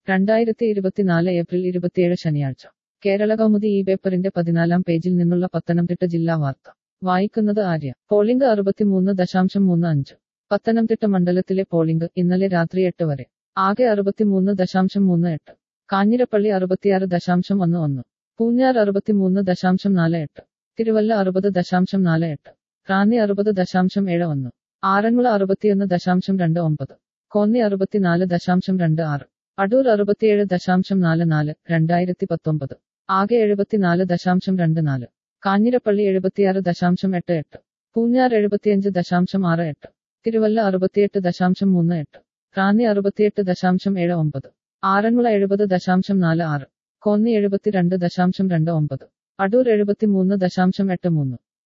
രണ്ടായിരത്തി ഇരുപത്തിനാല് ഏപ്രിൽ ഇരുപത്തിയേഴ് ശനിയാഴ്ച കേരള കൗമുദി ഈ പേപ്പറിന്റെ പതിനാലാം പേജിൽ നിന്നുള്ള പത്തനംതിട്ട ജില്ലാ വാർത്ത വായിക്കുന്നത് ആര്യ പോളിംഗ് അറുപത്തിമൂന്ന് ദശാംശം മൂന്ന് അഞ്ച് പത്തനംതിട്ട മണ്ഡലത്തിലെ പോളിംഗ് ഇന്നലെ രാത്രി എട്ട് വരെ ആകെ അറുപത്തിമൂന്ന് ദശാംശം മൂന്ന് എട്ട് കാഞ്ഞിരപ്പള്ളി അറുപത്തിയാറ് ദശാംശം ഒന്ന് ഒന്ന് പൂഞ്ഞാർ അറുപത്തിമൂന്ന് ദശാംശം നാല് എട്ട് തിരുവല്ല അറുപത് ദശാംശം നാല് എട്ട് റാന്നി അറുപത് ദശാംശം ഏഴ് ഒന്ന് ആറന്മുള അറുപത്തിയൊന്ന് ദശാംശം രണ്ട് ഒമ്പത് കോന്നി അറുപത്തിനാല് ദശാംശം രണ്ട് ആറ് അടൂർ അറുപത്തിയേഴ് ദശാംശം നാല് നാല് രണ്ടായിരത്തി പത്തൊമ്പത് ആകെ എഴുപത്തിനാല് ദശാംശം രണ്ട് നാല് കാഞ്ഞിരപ്പള്ളി എഴുപത്തിയാറ് ദശാംശം എട്ട് എട്ട് പൂഞ്ഞാർ എഴുപത്തിയഞ്ച് ദശാംശം ആറ് എട്ട് തിരുവല്ല അറുപത്തിയെട്ട് ദശാംശം മൂന്ന് എട്ട് റാന്നി അറുപത്തിയെട്ട് ദശാംശം ഏഴ് ഒമ്പത് ആറന്മുള എഴുപത് ദശാംശം നാല് ആറ് കോന്നി എഴുപത്തിരണ്ട് ദശാംശം രണ്ട് ഒമ്പത് അടൂർ എഴുപത്തിമൂന്ന് ദശാംശം എട്ട് മൂന്ന്